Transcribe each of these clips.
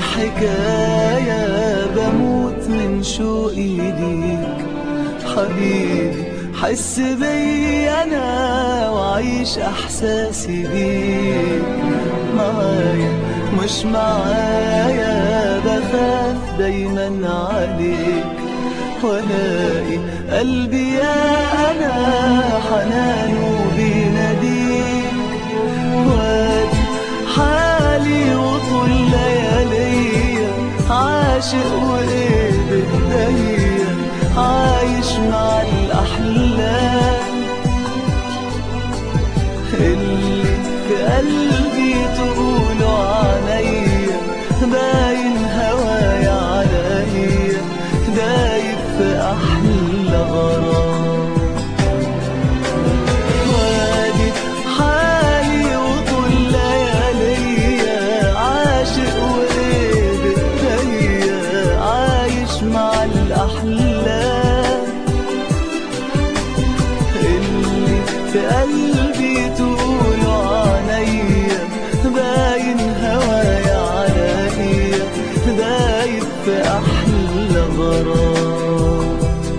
الحكاية بموت من شوقي ليك حبيبي حس بي أنا وعيش إحساسي بيك معايا مش معايا بخاف دايما عليك والاقي قلبي يا أنا حنانه بيناديك وادي حالي وطول لياليا عاشق وايه بايديا عايش مع الأحلام اللي في قلبي تقولوا عليا باين هوايا عليا دايب في أحلى غرام وادي حالي وطول لياليا عاشق وايه بايديا عايش مع الأحلام اللي في قلبي تقولوا عليا باين هوايا عليا دايب في أحلى غرام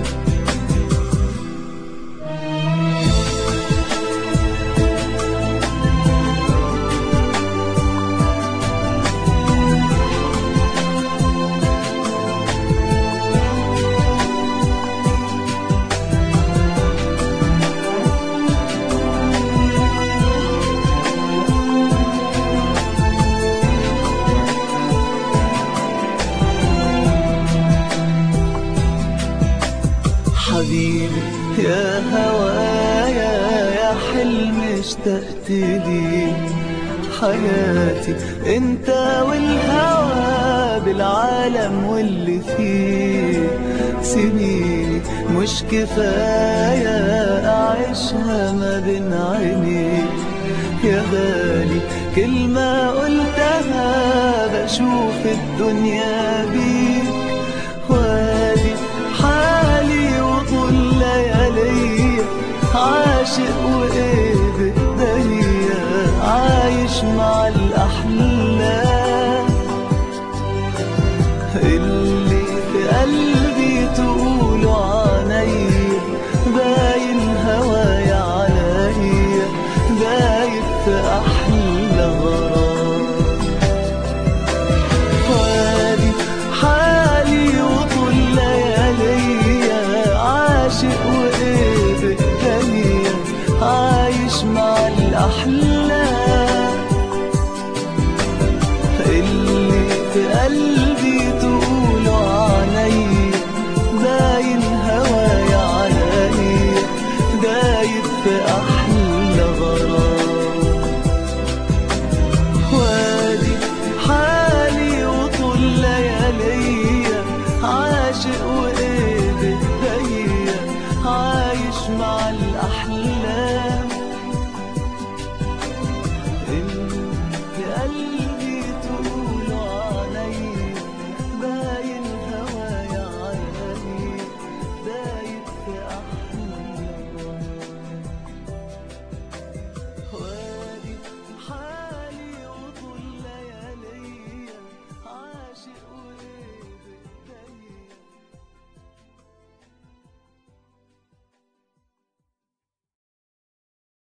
حبيبي يا هوايا يا حلم اشتقت ليك حياتي انت والهوى بالعالم واللي فيه سنيني مش كفاية أعيشها ما بين عينيك يا غالي كلمة قلتها بشوف الدنيا بيك وادي حالي وطول لياليا عاشق وايه بايديا عايش مع الاحلام اللي في قلبي تقولوا عليا باين هوايا عليا دايب في احلى غرام وادي حالي وطول لياليا عاشق وايه بايديا عايش مع الاحلام اللي في قلبي